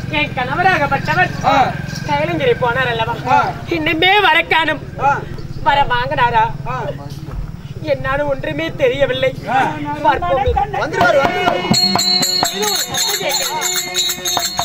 என் கணவராகப்பட்டவர் கைலங்கிரி போனார் அல்லவா இன்னுமே வர காணும் வர வாங்கினாரா என்னாலும் ஒன்றுமே தெரியவில்லை பார்ப்போம் வந்துருவாரு வந்துருவாரு இது ஒரு சத்தம் கேட்கிறது.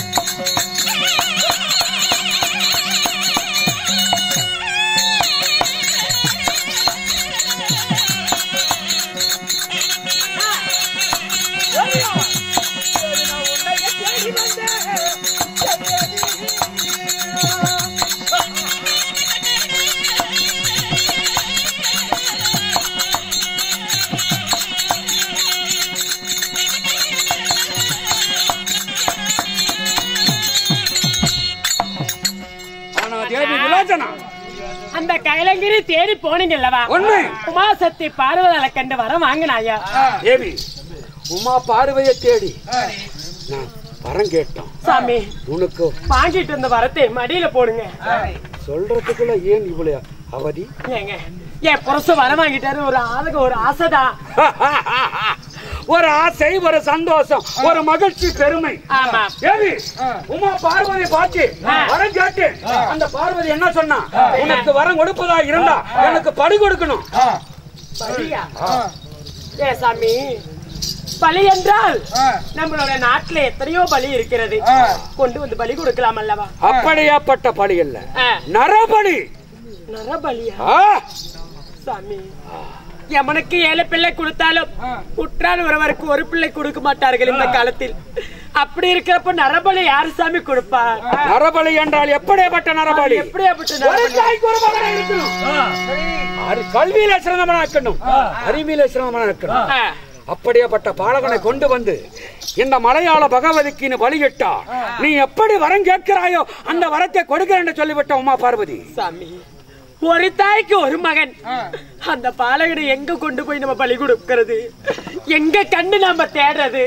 ஆனா தேவி விலாசனா அந்த கைலங்கிரி தேடி போனீங்கல்லவா உண்மை. உமாசக்தி பார்வதால கண்டு வர வாங்கினாயா தேவி உமா பார்வையை தேடி நான் வரம் கேட்டோம் சாமி உனக்கு வாங்கிட்டு வந்த வரத்தை மடியில போடுங்க சொல்றதுக்குள்ள ஏன் இவ்வளவு அவதி ஏங்க என் புருஷன் வர வாங்கிட்டாரு ஒரு ஆளுக்கு ஒரு ஆசைதான் ஒரு ஆசை ஒரு சந்தோஷம் ஒரு மகிழ்ச்சி பெருமை ஆமா தேவி உமா பார்வதி பார்த்து வரம் கேட்டு அந்த பார்வதி என்ன சொன்னா உனக்கு வரம் கொடுப்பதா இருந்தா எனக்கு படி கொடுக்கணும் பலியா ஏ சாமி பலி என்றால் நம்மளோட நாட்டுல எத்தனையோ பலி இருக்கிறது கொண்டு வந்து பலி கொடுக்கலாம் அல்லவா அப்படியாப்பட்ட பலி அல்ல ஆ, நரபலி நரபலியா ஆ, சாமி எமனுக்கு ஏழு பிள்ளை கொடுத்தாலும் உற்றால் ஒருவருக்கு ஒரு பிள்ளை கொடுக்க மாட்டார்கள் இந்த காலத்தில் அப்படி இருக்கிறப்ப நரபலி யாரு சாமி கொடுப்பா நரபலி என்றால் எப்படியாப்பட்ட நரபலி எப்படியாப்பட்ட ஒரு நரபலி தாய்க்கு ஒரு மகனாக இருக்கணும். அறி- கல்வியில சிறந்தவனா இருக்கணும் அறிவியல சிறந்தவனா இருக்கணும் ஆ, அப்படியாப்பட்ட பாலகனை கொண்டு வந்து இந்த மலையாள பகவதிக்கு நீ வழியிட்டா நீ எப்படி வரம் கேட்கிறாயோ அந்த வரத்தை கொடுக்கிறேன் சொல்லிவிட்ட உமா பார்வதி சாமி ஒரு தாய்க்கு ஒரு மகன் அந்த பாலகனை எங்க கொண்டு போய் நம்ம பலி கொடுக்கிறது எங்க கண்டு நாம தேடுறது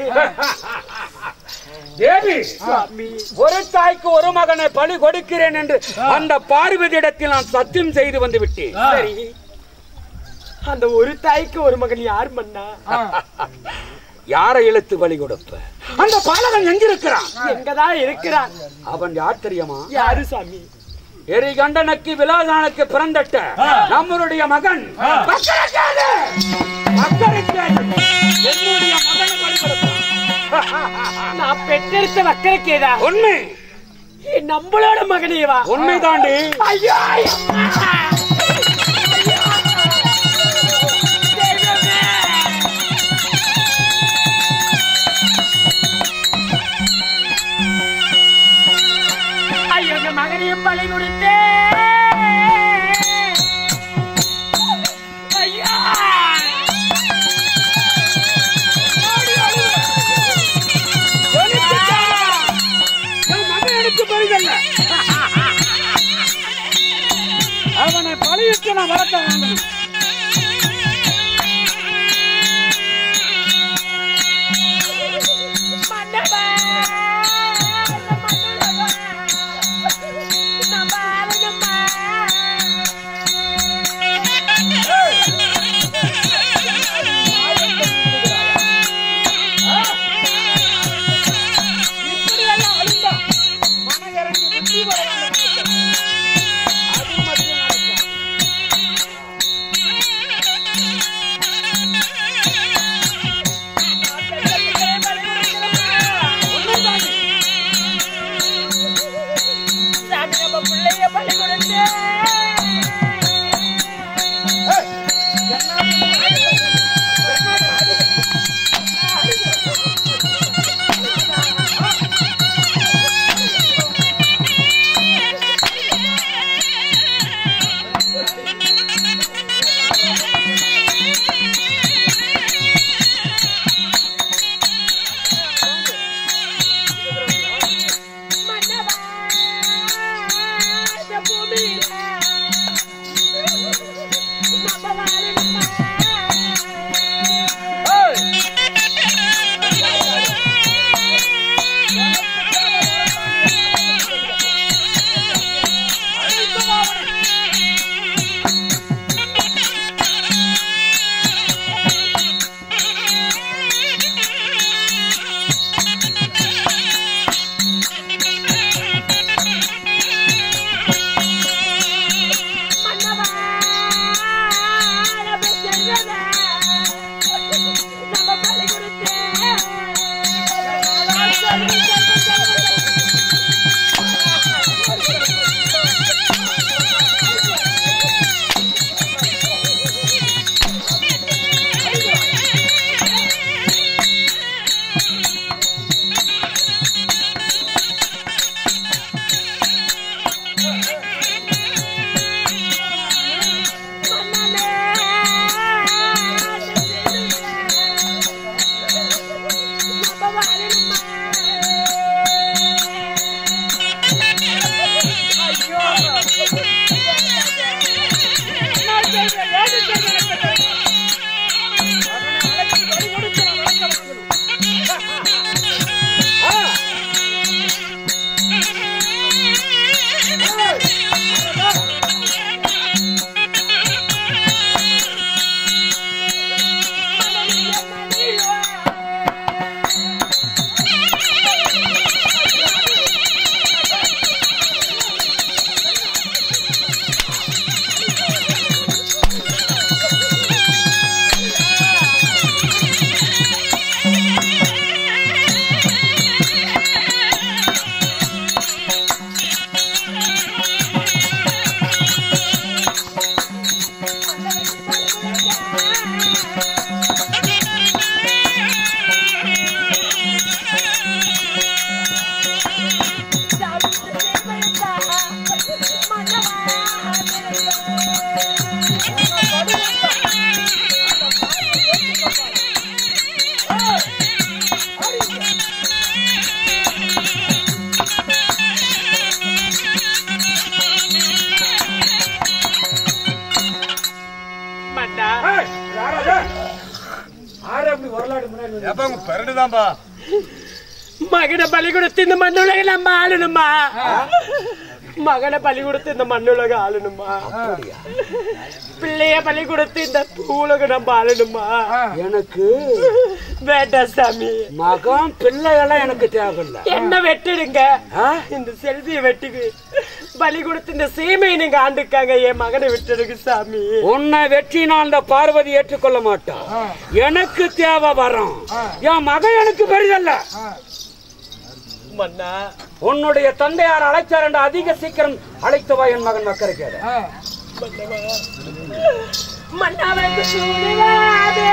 தேவி சாமி ஒரு தாய்க்கு ஒரு மகனை பலி கொடுக்கிறேன் என்று அந்த பார்வதியிடத்தில் நான் சத்தியம் செய்து வந்து விட்டேன் சரி அந்த ஒரு தாய்க்கு ஒரு மகன் யார் மன்னா யாரை இழுத்து பலி கொடுப்ப அந்த பாலகன் எங்கிருக்கிறான் எங்கதான் இருக்கிறான் அவன் யார் தெரியுமா யாரு சாமி எரிகண்டனுக்கு விலாதானுக்கு பிறந்தட்ட நம்மளுடைய மகன் பக்கரக்கேது. பக்கரக்கேது. என்னுடைய மகனை பலி கொடுத்தான். நான் பெற்றெடுத்த வக்கரக்கேதா உண்மை நம்மளோட மகனேவா உண்மை தாண்டி ஐயோ அம்மா! தெய்வமே! ஐயோ இந்த மகனையும் பலி கொடுத்தே ஐயா என் மகன் எனக்கு பெரிதல்ல அவனை பலியிட்டு நான் வளர்க்க வேண்டும் மன்னவா! மன்னவா! நம்பாவனம்மா! இப்படியெல்லாம் அழிந்தா மனதிறங்கி புத்தி வர வேண்டும். அது மட்டும் நடக்கும். பரண்டுதான்பா மகனை பலி கொடுத்து இந்த மண்ணுலக நம்ம ஆளணுமா மகனை பலி கொடுத்து இந்த மண்ணுலக ஆளணுமா பிள்ளைய பலி கொடுத்து இந்த பூலக நம்ம ஆளணுமா எனக்கு வேண்டாம் சாமி மகன் பிள்ளைகள்லாம் எனக்கு தேவையில்ல என்ன வெட்டிடுங்க ஆ? இந்த செல்வியை வெட்டுக்கு பலி கொடுத்து இந்த சீமையை நீங்க ஆண்டுக்காங்க என் மகனை விட்டுடுங்க சாமி உன்னை வெற்றினால் இந்த பார்வதி ஏற்றுக்கொள்ள மாட்டான் எனக்கு தேவை வரம் என் மகன் எனக்கு பெரிதல்ல மன்னா உன்னுடைய தந்தையார் அழைச்சார் என்று அதிக சீக்கிரம் அழைத்து வா என் மகன் மக்கரை கேட மன்னாவை சூழ்நிலாதே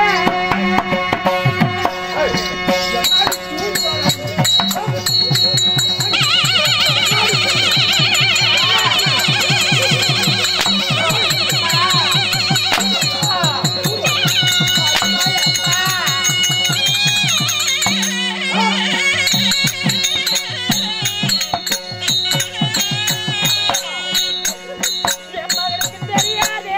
என் மகனுக்கு தெரியாதே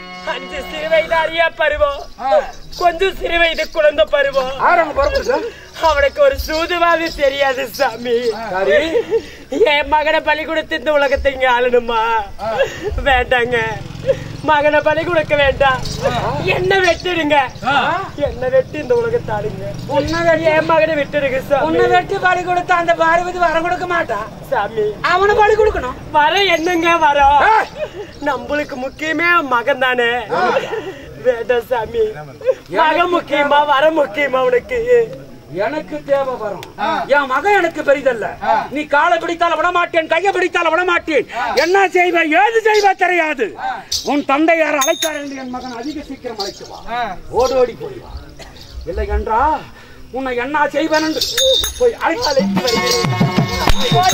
அஞ்சு சிறு வயது அறியா பருவம் கொஞ்சம் சிறு வயது குழந்தை பருவம் ஆறாங்க பரப்பு சார் அவனுக்கு ஒரு சூதுவாது தெரியாது சாமி சரி என் மகனை பலி கொடுத்து இந்த உலகத்தை இங்க ஆளணுமா வேண்டாங்க மகனை பலி கொடுக்க வேண்டாம் என்ன வெட்டிடுங்க என்ன வெட்டி இந்த உலகத்தை ஆளுங்க என் மகனை விட்டுடுங்க உன்னை சாமி வெட்டி பலி கொடுத்த அந்த பார்வதி வரம் கொடுக்க மாட்டான் சாமி அவனை பலி கொடுக்கணும் வர என்னங்க வரோம் ஏய்! நம்மளுக்கு முக்கியமே மகன் தானே வேண்டாம் சாமி மகன் முக்கியமா வர முக்கியமா உனக்கு எனக்கு தேவை வரும் என் மகன் எனக்கு பெரிதல்ல நீ காலை பிடித்தால விட மாட்டேன் கையை பிடித்தால விட மாட்டேன் என்ன செய்வ ஏது செய்வ தெரியாது உன் தந்தை யார் அழைத்தார் என்று என் மகன் அதிக சீக்கிரம் அழைத்து வா ஓடோடி போய் வா இல்லை என்றா உன்னை என்ன செய்வேன் என்று போய் அழைத்து அழைத்து வருகிறேன்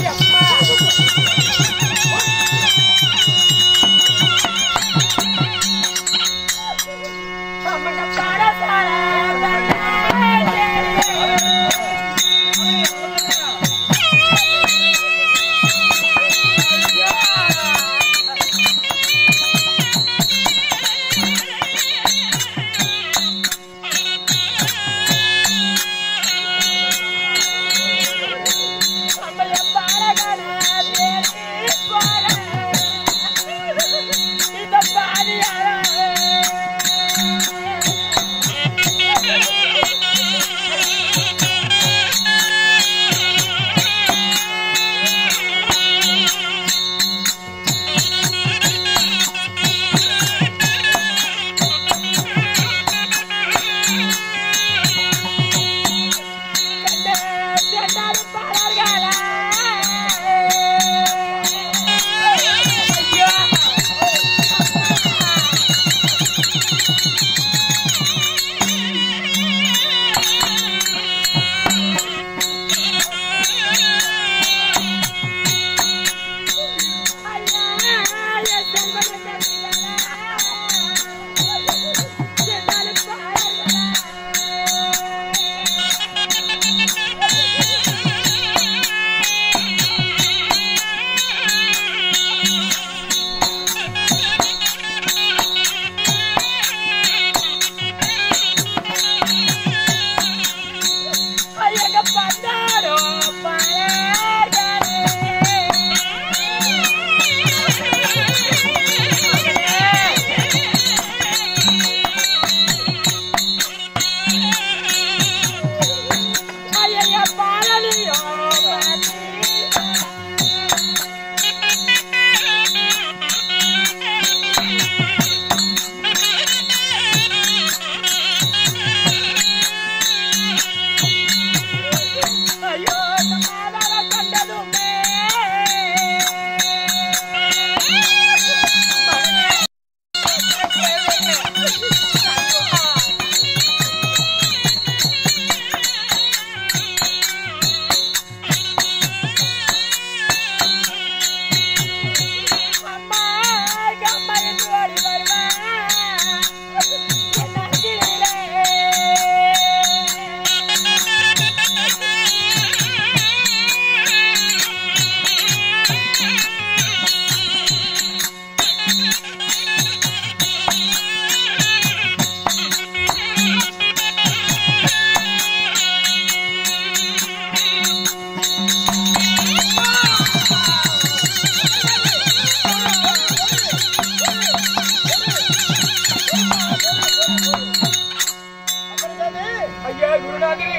ஐயா குருநாதரே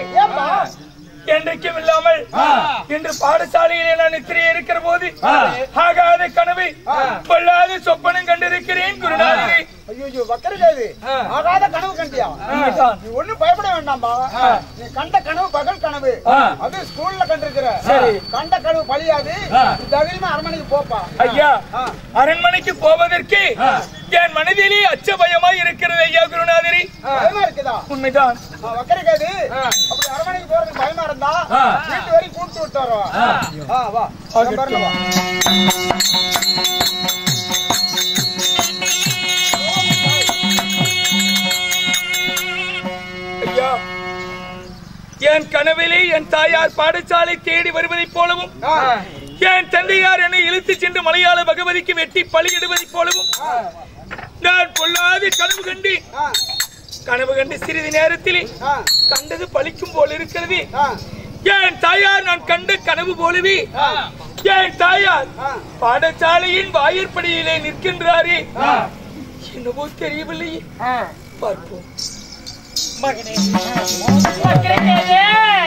என்றைக்கும் இல்லாமல் இன்று பாடசாலையிலே நான் நித்திரை இருக்கிற போது ஆகாத கனவை கொள்ளாத சொப்பனம் கண்டிருக்கிறேன் குருநாதரே ஐயோ வக்கரதேவி ஆகாத கனவு கண்டியா நீ ஒண்ணும் பயப்பட வேண்டாம்பா நீ கண்ட கனவு பகல் கனவு அது ஸ்கூல்ல கண்டிருக்கிற கண்ட கனவு பழியாது நீ தைரியமா அரண்மனைக்கு போப்பா ஐயா அரண்மனைக்கு போவதற்கு என் மனதிலே அச்ச பயமாய் இருக்கிறது ஐயா குருநாதரே பயமா இருக்குதா உண்மைதான் வக்கரதேவி அப்படி அரண்மனைக்கு போறதுக்கு பயமா இருந்தா வீட்டு வரைக்கும் கூட்டு விட்டு வரோம் வா வா பாருங்க வா ஐயா என் கனவிலே என் தாயார் பாடசாலை தேடி வருவதைப் போலவும் என் தந்தையார் என்னை இழுத்துச் சென்று மலையாள பகவதிக்கு வெட்டி பலியிடுவதைப் போலவும் நான் பொல்லாத கனவு கண்டு கனவு கண்டு சிறிது நேரத்தில் ஆ, கண்டது பழிக்கும் போல் இருக்கிறது ஆ, என் தாயார் நான் கண்ட கனவு போலவே என் தாயார் ஆ. பாடசாலையின் வாயிற்படியிலே நிற்கின்றாரே என்னவோ தெரியவில்லை பார்ப்போம் மகனே மகனே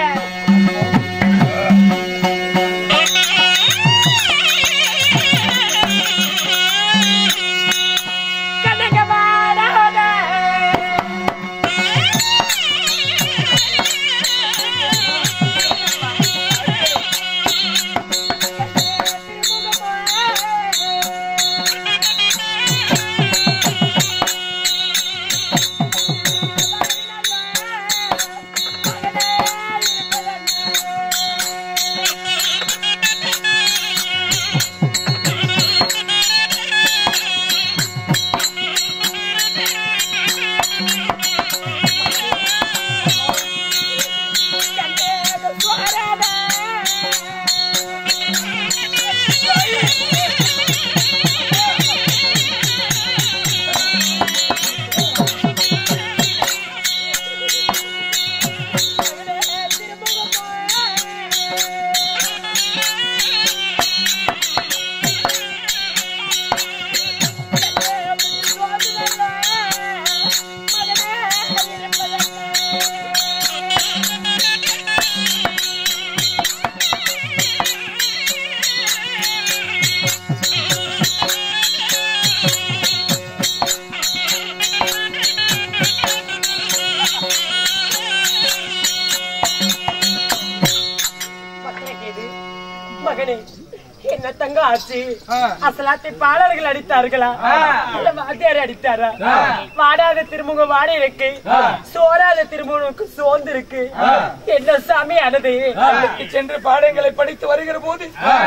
மகனே என்ன தங்க ஆச்சு அசலாத்தை பாடல்கள் அடித்தார்களா இல்ல வாத்தியார் அடித்தாரா வாடாத திருமுகம் வாட இருக்கு சோறாத திருமுகனுக்கு சோர்ந்து இருக்கு என்ன சாமி ஆனது பள்ளிக்கு சென்று பாடங்களை படித்து வருகிற போது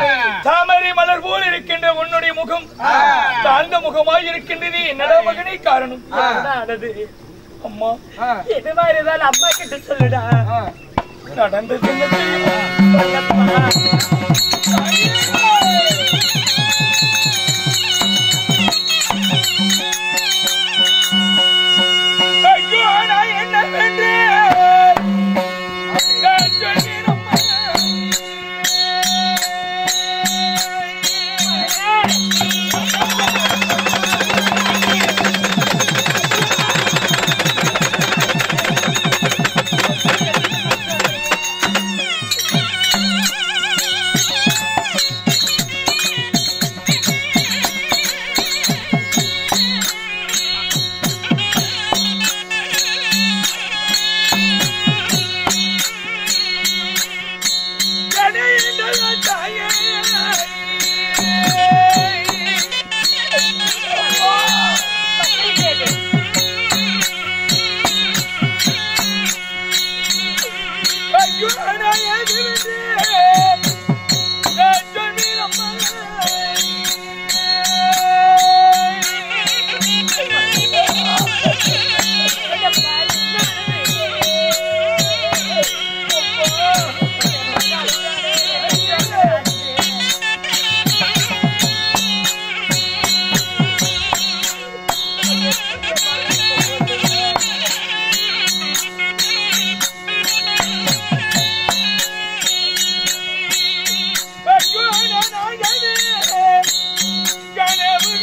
தாமரை மலர் போல் இருக்கின்ற உன்னுடைய முகம் தாழ்ந்த முகமாய் இருக்கின்றது என்னடா மகனே காரணம் என்ன ஆனது அம்மா எதுவா இருந்தாலும் அம்மா கிட்ட சொல்லுடா நடந்தது என்ன தெரியுமா சொல்லப்பா. ஐயோ நான் என்ன வென்றேன் நான் சொன்னேன் அம்மா. கடையின்ற தாயே. ஐயோ நான் எது வென்றேன் நான் சொன்னேன் அம்மா. ஐயோ நான் ஆகவே கனவு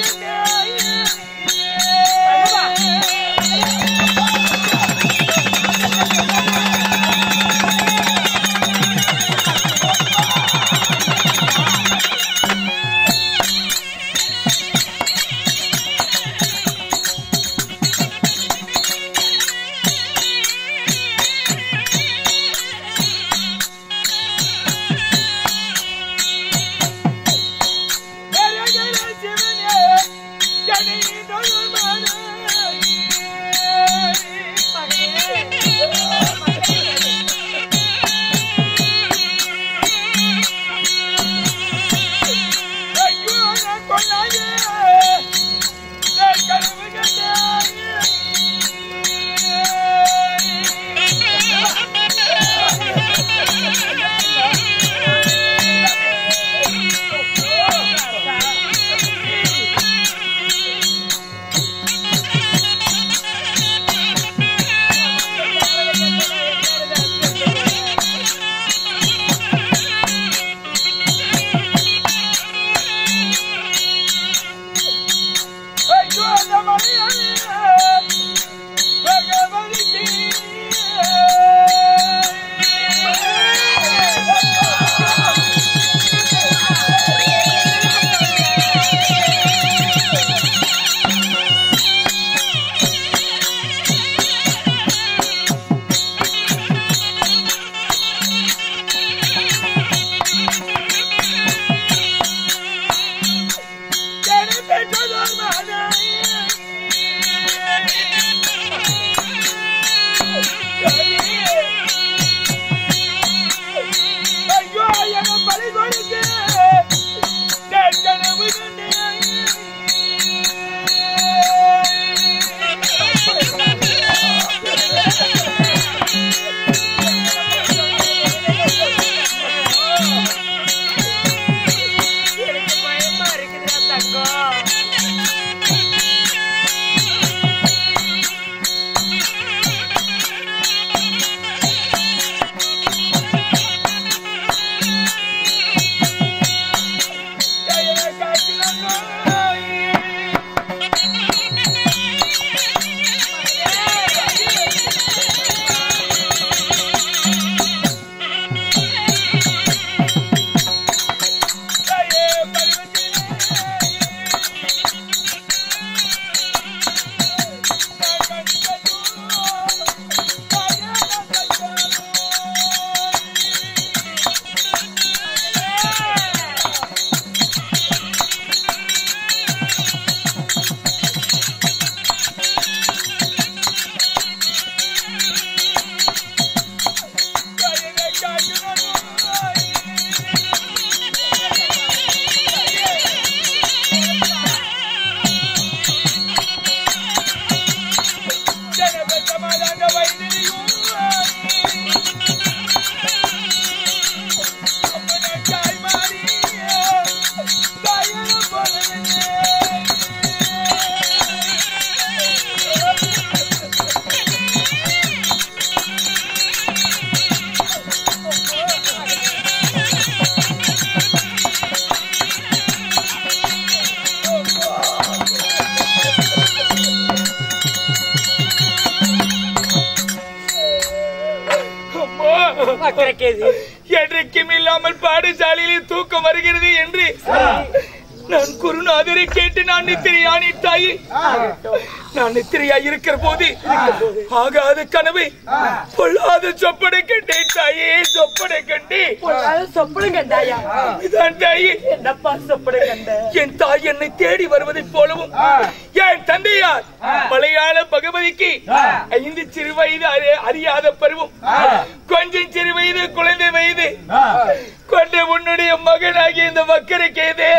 மக்களுக்கு என்றைக்கும் இல்லாமல் பாடசாலையிலே தூக்கம் வருகிறது என்று நான் குருநாதரை கேட்டு நான் நித்திரையானி தாயி நான் நித்திரையா இருக்கிற போது ஆகாத கனவு பொல்லாத சொப்பனை கண்டேன் தாயே சொப்பனை கண்டே சொப்பனம் கண்டாயா இதான் தாயி என்னப்பா சொப்பனம் கண்ட என் தாய் என்னை தேடி வருவதைப் போலவும் என் தந்தையார் மலையாள பகவதிக்கு ஐந்து சிறு வயது அறி- அறியாத பருவம் கொஞ்சம் சிறு வயது குழந்தை வயது கொண்ட உன்னுடைய மகனாகிய இந்த மக்கரை கேது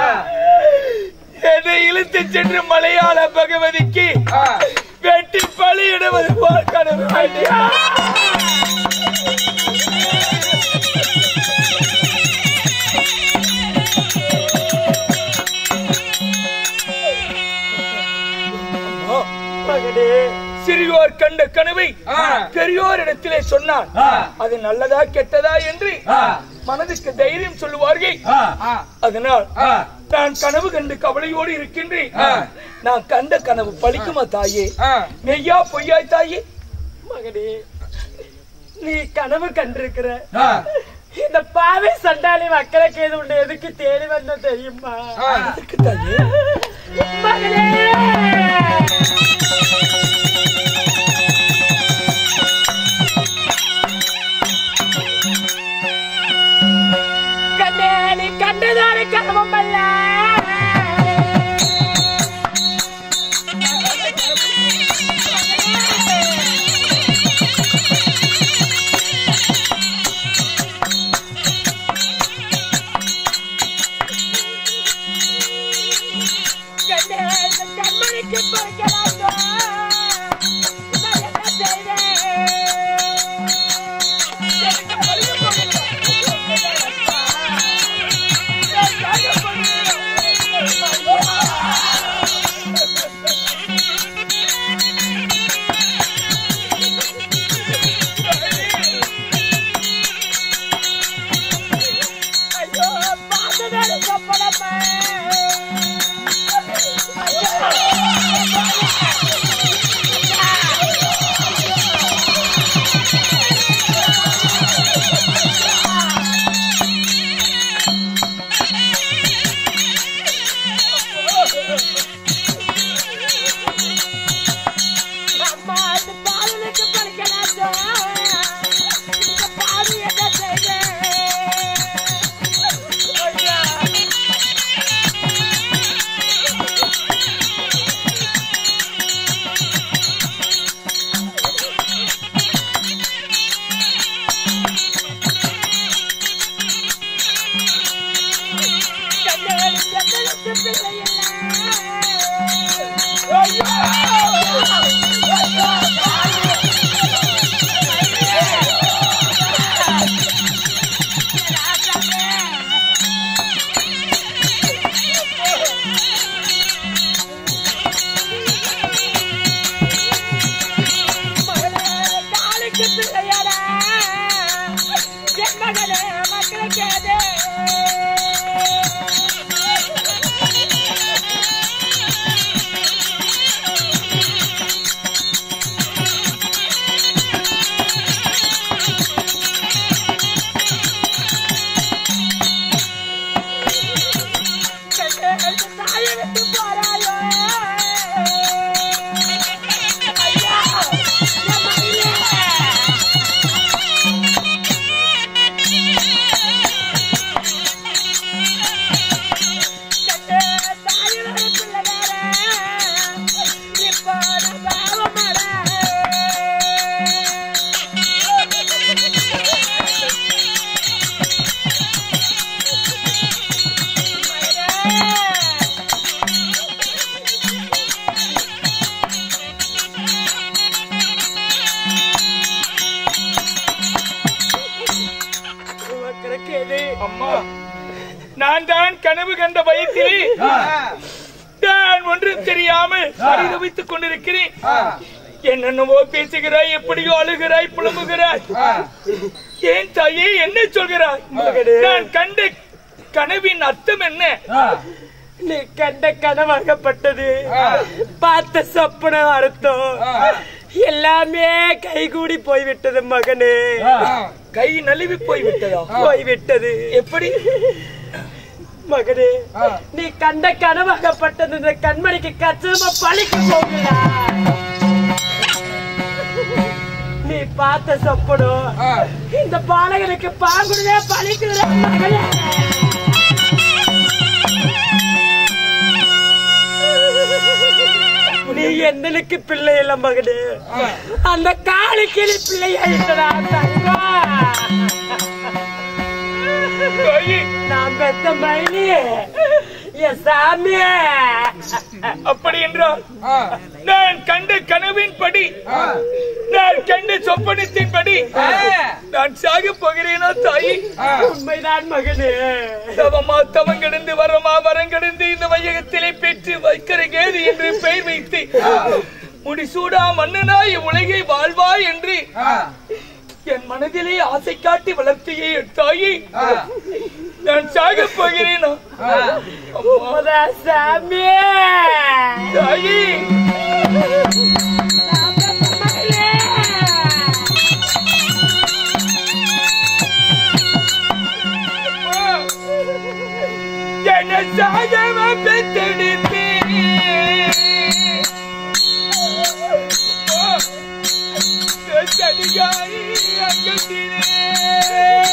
என்னை இழுத்து சென்று மலையாள பகவதிக்கு வெட்டி பலியிடுவது போல் கனவு கண்டேன். மகனே சிறியோர் கண்ட கனவை பெரியோர் இடத்திலே சொன்னார் அது நல்லதா கெட்டதா என்று மனதுக்கு தைரியம் சொல்லுவார்கள் அதனால் நான் கனவு கண்டு கவலையோடு இருக்கின்றேன் நான் கண்ட கனவு பலிக்குமா தாயே மெய்யா பொய்யாய் தாயே மகனே நீ கனவு கண்டிருக்கிற இந்த பாவை சண்டாளி மக்களுக்கு எது உண்டு எதுக்கு தேடி வந்த தெரியுமா எதுக்கு தாயே மகனே கண்ணே நீ கண்டதான கனவும் அல்ல கண்ணே இந்த கண்மணிக்கு பொறுக்கலாதோ நான் என்ன செய்வேன் எனக்கு பொறுக்க ஐயோ பாதவேறு சொப்பனம்மா அம்மா அந்த பாலனுக்கு பறிக்கலாச்சோ இந்த பாவி என்ன செய்வேன் ஐயா கண்ணேலி கண்ணனுக்கு பிள்ளை இல்லை காலுக்கு பிள்ளையாரா என் மகனே மக்களுக்கு அது தாயை விட்டு போறாயோ ஐயா என் மகனே அம்மா நான் தான் கனவு கண்ட பயத்தில் நான் ஒன்று தெரியாமல் பரிதவித்துக் கொண்டிருக்கிறேன் என்னென்னவோ பேசுகிறாய் எப்படியோ அழுகிறாய் புலம்புகிறாய் ஏன் தாயே என்ன சொல்கிறாய் நான் கண்ட கனவின் அர்த்தம் என்ன நீ கண்ட கனவாகப்பட்டது பார்த்த சொப்பன அர்த்தம் எல்லாமே கைகூடி போய்விட்டது மகனே கை நழுவி போய் விட்டதா போய்விட்டது எப்படி மகனே ஆ. நீ கண்ட கனவாகப்பட்டது இந்த கண்மணிக்கு கச்சிதமா பழிக்கு போகுதா நீ பார்த்த சொப்பனம் ஆ. இந்த பாலகனுக்கு பாங்குடுதே பழிக்குதுடா மகனே நீ என்னலுக்கு பிள்ளை இல்ல மகனே அந்த காலுக்கிளி பிள்ளை ஆயிட்டடா தாயி நான் பெத்த மயிலி என் சாமி அப்படி என்றால் ஆ. நான் கண்ட கனவின்படி ஆ. நான் கண்ட சொப்பனத்தின்படி ஆ. நான் சாக போகிறேனா தாயி ஆ. உண்மைதான் மகனே தவமா தவம் கிடந்து வரமா வரம் கிடந்து இந்த வையகத்திலே பெற்று வைக்கிற கேது என்று பெயர் வைத்து முடிசூடா மன்னனாய் உலகை வாழ்வாய் என்று ஆ. என் மனதிலே ஆசை காட்டி வளர்த்தியே என் தாயி ஆ. நான் சாக போகிறேனா ஆ. முத சாமி தாயி நான் பெத்த மகளே. என்ன சாகவ பெற்றெடுத்து சடிகாரி அங்கத்திலே